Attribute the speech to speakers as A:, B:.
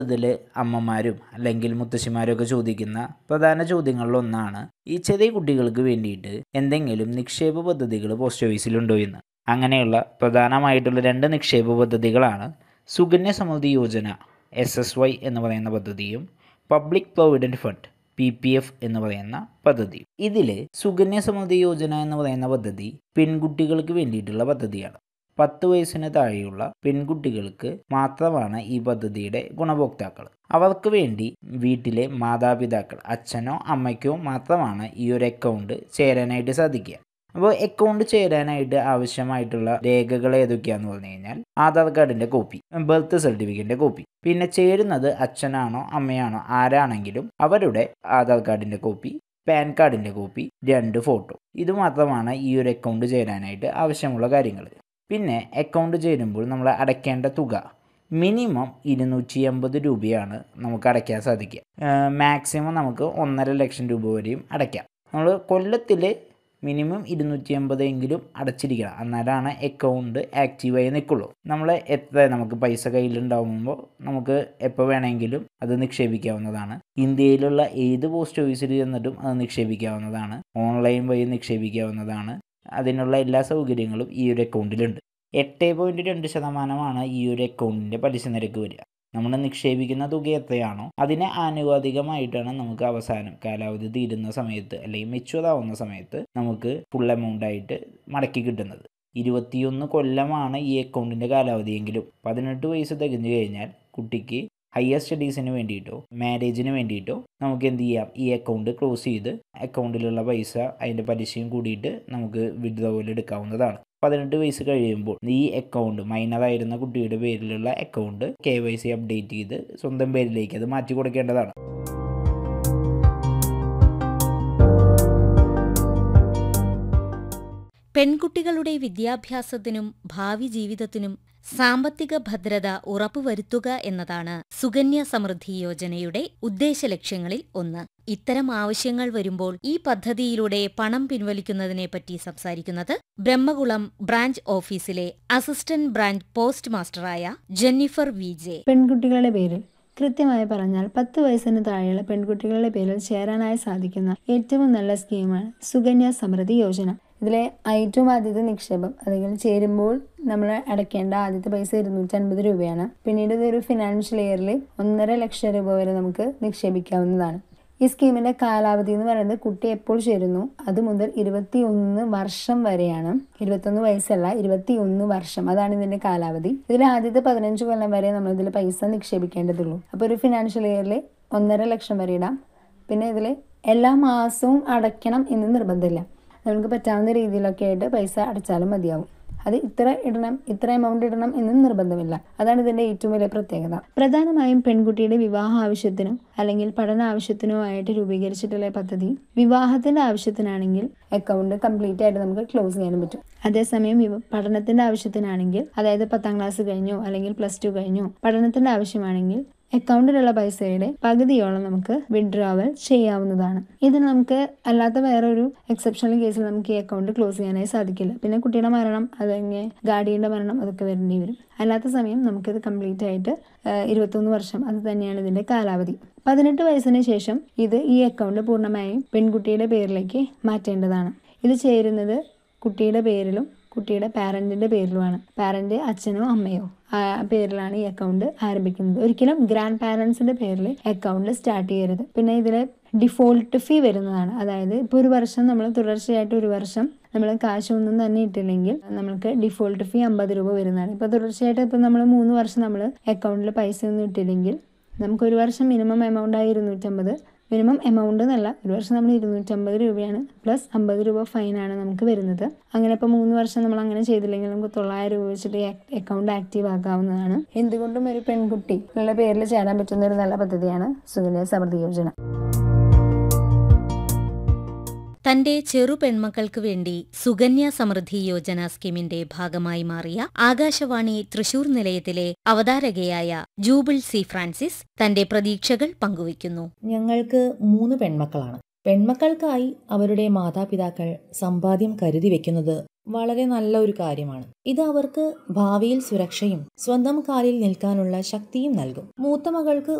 A: ഇതിൽ അമ്മമാരും അല്ലെങ്കിൽ മുത്തശ്ശിമാരും ഒക്കെ ചോദിക്കുന്ന പ്രധാന ചോദ്യങ്ങളിലൊന്നാണ് ഈ ചെറിയ കുട്ടികൾക്ക് വേണ്ടിയിട്ട് എന്തെങ്കിലും നിക്ഷേപ പദ്ധതികൾ പോസ്റ്റ് ഓഫീസിലുണ്ടോ എന്ന് അങ്ങനെയുള്ള പ്രധാനമായിട്ടുള്ള രണ്ട് നിക്ഷേപ പദ്ധതികളാണ് സുകന്യ സമൃദ്ധി യോജന എസ് എസ് വൈ എന്ന് പറയുന്ന പദ്ധതിയും public provident fund P P F എന്ന് പറയുന്ന പദ്ധതി ഇതിൽ സുകന്യ സമൃദ്ധി യോജന എന്ന് പറയുന്ന പദ്ധതി പെൺകുട്ടികൾക്ക് വേണ്ടിയിട്ടുള്ള പദ്ധതിയാണ് പത്ത് വയസ്സിന് താഴെയുള്ള പെൺകുട്ടികൾക്ക് മാത്രമാണ് ഈ പദ്ധതിയുടെ ഗുണഭോക്താക്കൾ അവർക്ക് വേണ്ടി വീട്ടിലെ മാതാപിതാക്കൾ അച്ഛനോ അമ്മയ്ക്കോ മാത്രമാണ് ഈ ഒരു അക്കൗണ്ട് ചേരാനായിട്ട് സാധിക്കുക അപ്പോൾ അക്കൗണ്ട് ചേരാനായിട്ട് ആവശ്യമായിട്ടുള്ള രേഖകൾ ഏതൊക്കെയാന്ന് പറഞ്ഞു കഴിഞ്ഞാൽ ആധാർ കാർഡിൻ്റെ കോപ്പി ബർത്ത് സർട്ടിഫിക്കറ്റിൻ്റെ കോപ്പി പിന്നെ ചേരുന്നത് അച്ഛനാണോ അമ്മയാണോ ആരാണെങ്കിലും അവരുടെ ആധാർ കാർഡിൻ്റെ കോപ്പി പാൻ കാർഡിൻ്റെ കോപ്പി രണ്ട് ഫോട്ടോ ഇത് മാത്രമാണ് ഈ ഒരു അക്കൗണ്ട് ചേരാനായിട്ട് ആവശ്യമുള്ള കാര്യങ്ങൾ പിന്നെ അക്കൗണ്ട് ചേരുമ്പോൾ നമ്മൾ അടയ്ക്കേണ്ട തുക മിനിമം ഇരുന്നൂറ്റി അമ്പത് രൂപയാണ് നമുക്ക് അടയ്ക്കാൻ സാധിക്കുക മാക്സിമം നമുക്ക് ഒന്നര ലക്ഷം രൂപ വരെയും അടയ്ക്കാം നമ്മൾ കൊല്ലത്തിൽ മിനിമം ഇരുന്നൂറ്റി അമ്പത് എങ്കിലും അടച്ചിരിക്കണം എന്നാലാണ് അക്കൗണ്ട് ആക്റ്റീവായി നിൽക്കുള്ളൂ നമ്മൾ എത്ര നമുക്ക് പൈസ കയ്യിലുണ്ടാകുമ്പോൾ നമുക്ക് എപ്പോൾ വേണമെങ്കിലും അത് നിക്ഷേപിക്കാവുന്നതാണ് ഇന്ത്യയിലുള്ള ഏത് പോസ്റ്റ് ഓഫീസിൽ ചെന്നിട്ടും അത് നിക്ഷേപിക്കാവുന്നതാണ് ഓൺലൈൻ വഴി നിക്ഷേപിക്കാവുന്നതാണ് അതിനുള്ള എല്ലാ സൗകര്യങ്ങളും ഈ ഒരു അക്കൗണ്ടിലുണ്ട് എട്ട് പോയിൻറ്റ് രണ്ട് ശതമാനമാണ് ഈ ഒരു അക്കൗണ്ടിൻ്റെ പലിശ നിരക്ക് വരിക നമ്മൾ നിക്ഷേപിക്കുന്ന തുക എത്രയാണോ അതിന് ആനുപാതികമായിട്ടാണ് നമുക്ക് അവസാനം കാലാവധി തീരുന്ന സമയത്ത് അല്ലെങ്കിൽ മെച്യൂർ ആവുന്ന സമയത്ത് നമുക്ക് ഫുൾ എമൗണ്ട് ആയിട്ട് മടക്കി കിട്ടുന്നത് ഇരുപത്തിയൊന്ന് കൊല്ലമാണ് ഈ അക്കൗണ്ടിൻ്റെ കാലാവധിയെങ്കിലും പതിനെട്ട് വയസ്സ് തികഞ്ഞു കഴിഞ്ഞാൽ കുട്ടിക്ക് ഹയർ സ്റ്റഡീസിന് വേണ്ടിയിട്ടോ മാരേജിന് വേണ്ടിയിട്ടോ നമുക്ക് എന്ത് ചെയ്യാം ഈ അക്കൗണ്ട് ക്ലോസ് ചെയ്ത് അക്കൗണ്ടിലുള്ള പൈസ അതിൻ്റെ പലിശയും കൂടിയിട്ട് നമുക്ക് വിഡ്രോവൽ എടുക്കാവുന്നതാണ് പതിനെട്ട് വയസ്സ് കഴിയുമ്പോൾ ഈ അക്കൗണ്ട് മൈനറായിരുന്ന കുട്ടിയുടെ പേരിലുള്ള account K Y C update ചെയ്ത് സ്വന്തം പേരിലേക്ക് അത് മാറ്റി കൊടുക്കേണ്ടതാണ്
B: പെൺകുട്ടികളുടെ വിദ്യാഭ്യാസത്തിനും ഭാവി ജീവിതത്തിനും സാമ്പത്തിക ഭദ്രത ഉറപ്പുവരുത്തുക എന്നതാണ് സുകന്യ സമൃദ്ധി യോജനയുടെ ഉദ്ദേശലക്ഷ്യങ്ങളിൽ ഒന്ന് ഇത്തരം ആവശ്യങ്ങൾ വരുമ്പോൾ ഈ പദ്ധതിയിലൂടെ പണം പിൻവലിക്കുന്നതിനെപ്പറ്റി സംസാരിക്കുന്നത് ബ്രഹ്മകുളം ബ്രാഞ്ച് ഓഫീസിലെ അസിസ്റ്റന്റ് ബ്രാഞ്ച് പോസ്റ്റ് മാസ്റ്ററായ ജെന്നിഫർ വി ജെ
C: പെൺകുട്ടികളുടെ പേരിൽ കൃത്യമായി പറഞ്ഞാൽ പത്ത് വയസ്സിന് താഴെയുള്ള പെൺകുട്ടികളുടെ പേരിൽ ചേരാനായി സാധിക്കുന്ന ഏറ്റവും നല്ല സ്കീമാണ് സുകന്യ സമൃദ്ധി യോജന ഇതിലെ ഏറ്റവും ആദ്യത്തെ നിക്ഷേപം അല്ലെങ്കിൽ ചേരുമ്പോൾ നമ്മൾ അടയ്ക്കേണ്ട ആദ്യത്തെ പൈസ ഇരുന്നൂറ്റി അൻപത് രൂപയാണ് പിന്നീട് ഇതൊരു ഫിനാൻഷ്യൽ ഇയറിൽ ഒന്നര ലക്ഷം രൂപ വരെ നമുക്ക് നിക്ഷേപിക്കാവുന്നതാണ് ഈ സ്കീമിന്റെ കാലാവധി എന്ന് പറയുന്നത് കുട്ടി എപ്പോൾ ചേരുന്നു അത് മുതൽ ഇരുപത്തി ഒന്ന് വർഷം വരെയാണ് ഇരുപത്തൊന്ന് വയസ്സല്ല ഇരുപത്തി ഒന്ന് വർഷം അതാണ് ഇതിന്റെ കാലാവധി ഇതിൽ ആദ്യത്തെ പതിനഞ്ച് കൊല്ലം വരെ നമ്മൾ ഇതിൽ പൈസ നിക്ഷേപിക്കേണ്ടതുള്ളൂ അപ്പോൾ ഒരു ഫിനാൻഷ്യൽ ഇയറിൽ ഒന്നര ലക്ഷം വരെ ഇടാം പിന്നെ ഇതിൽ എല്ലാ മാസവും അടയ്ക്കണം എന്ന് നിർബന്ധമില്ല നമുക്ക് പറ്റാവുന്ന രീതിയിലൊക്കെ ആയിട്ട് പൈസ അടച്ചാലും മതിയാവും അത് ഇത്ര ഇടണം ഇത്ര എമൗണ്ട് ഇടണം എന്നും നിർബന്ധമില്ല അതാണ് ഇതിന്റെ ഏറ്റവും വലിയ പ്രത്യേകത പ്രധാനമായും പെൺകുട്ടിയുടെ വിവാഹ ആവശ്യത്തിനോ അല്ലെങ്കിൽ പഠന ആവശ്യത്തിനോ ആയിട്ട് രൂപീകരിച്ചിട്ടുള്ള പദ്ധതി വിവാഹത്തിന്റെ ആവശ്യത്തിനാണെങ്കിൽ അക്കൗണ്ട് കംപ്ലീറ്റ് ആയിട്ട് നമുക്ക് ക്ലോസ് ചെയ്യാനും പറ്റും അതേസമയം വിവ- പഠനത്തിന്റെ ആവശ്യത്തിനാണെങ്കിൽ അതായത് പത്താം ക്ലാസ് കഴിഞ്ഞോ അല്ലെങ്കിൽ പ്ലസ് ടു കഴിഞ്ഞോ പഠനത്തിന്റെ ആവശ്യമാണെങ്കിൽ അക്കൗണ്ടിലുള്ള പൈസയുടെ പകുതിയോളം നമുക്ക് വിഡ്രോവൽ ചെയ്യാവുന്നതാണ് ഇതിന് നമുക്ക് അല്ലാത്ത വേറൊരു എക്സെപ്ഷണൽ കേസിൽ നമുക്ക് ഈ അക്കൗണ്ട് ക്ലോസ് ചെയ്യാനായി സാധിക്കില്ല പിന്നെ കുട്ടിയുടെ മരണം അല്ലെങ്കിൽ ഗാഡിയുടെ മരണം അതൊക്കെ വരേണ്ടി വരും അല്ലാത്ത സമയം നമുക്കിത് കംപ്ലീറ്റ് ആയിട്ട് ആഹ്, ഇരുപത്തൊന്ന് വർഷം അത് തന്നെയാണ് ഇതിന്റെ കാലാവധി പതിനെട്ട് വയസ്സിന് ശേഷം ഇത് ഈ അക്കൗണ്ട് പൂർണ്ണമായും പെൺകുട്ടിയുടെ പേരിലേക്ക് മാറ്റേണ്ടതാണ് ഇത് ചേരുന്നത് കുട്ടിയുടെ പേരിലും കുട്ടിയുടെ പാരന്റിന്റെ പേരിലുമാണ് പാരന്റ് അച്ഛനോ അമ്മയോ ആ പേരിലാണ് ഈ അക്കൗണ്ട് ആരംഭിക്കുന്നത് ഒരിക്കലും ഗ്രാൻഡ് പാരൻസിന്റെ പേരിൽ അക്കൗണ്ട് സ്റ്റാർട്ട് ചെയ്യരുത് പിന്നെ ഇതിൽ ഡിഫോൾട്ട് ഫീ വരുന്നതാണ് അതായത് ഇപ്പോൾ ഒരു വർഷം നമ്മൾ തുടർച്ചയായിട്ട് ഒരു വർഷം നമ്മൾ കാശൊന്നും തന്നെ ഇട്ടില്ലെങ്കിൽ നമുക്ക് ഡിഫോൾട്ട് ഫീ അമ്പത് രൂപ വരുന്നതാണ് ഇപ്പോൾ തുടർച്ചയായിട്ട് ഇപ്പോൾ നമ്മൾ മൂന്ന് വർഷം നമ്മൾ അക്കൗണ്ടിൽ പൈസ ഒന്നും ഇട്ടില്ലെങ്കിൽ നമുക്ക് ഒരു വർഷം മിനിമം എമൗണ്ട് ആയി ഇരുന്നൂറ്റമ്പത് മിനിമം എമൗണ്ട് എന്നല്ല ഒരു വർഷം നമ്മൾ ഇരുന്നൂറ്റമ്പത് രൂപയാണ് പ്ലസ് അമ്പത് രൂപ ഫൈനാണ് നമുക്ക് വരുന്നത് അങ്ങനെ ഇപ്പോൾ മൂന്ന് വർഷം നമ്മൾ അങ്ങനെ ചെയ്തില്ലെങ്കിൽ നമുക്ക് തൊള്ളായിരം രൂപ വെച്ചിട്ട് അക്കൗണ്ട് ആക്റ്റീവ് ആക്കാവുന്നതാണ് എന്തുകൊണ്ടും ഒരു പെൺകുട്ടി ഉള്ള പേരിൽ ചേരാൻ പറ്റുന്ന ഒരു നല്ല പദ്ധതിയാണ് സുകന്യ സമൃദ്ധി യോജന
B: തന്റെ ചെറു പെൺമക്കൾക്ക് വേണ്ടി സുകന്യ സമൃദ്ധി യോജന സ്കീമിന്റെ ഭാഗമായി മാറിയ ആകാശവാണി തൃശൂർ നിലയത്തിലെ അവതാരകയായ ജൂബിൾ സി ഫ്രാൻസിസ് തന്റെ പ്രതീക്ഷകൾ പങ്കുവയ്ക്കുന്നു
D: ഞങ്ങൾക്ക് മൂന്ന് പെൺമക്കളാണ് പെൺമക്കൾക്കായി അവരുടെ മാതാപിതാക്കൾ സമ്പാദ്യം കരുതി വെക്കുന്നത് വളരെ നല്ല ഒരു കാര്യമാണ് ഇത് അവർക്ക് ഭാവിയിൽ സുരക്ഷയും സ്വന്തം കാലിൽ നിൽക്കാനുള്ള ശക്തിയും നൽകും മൂത്ത മകൾക്ക്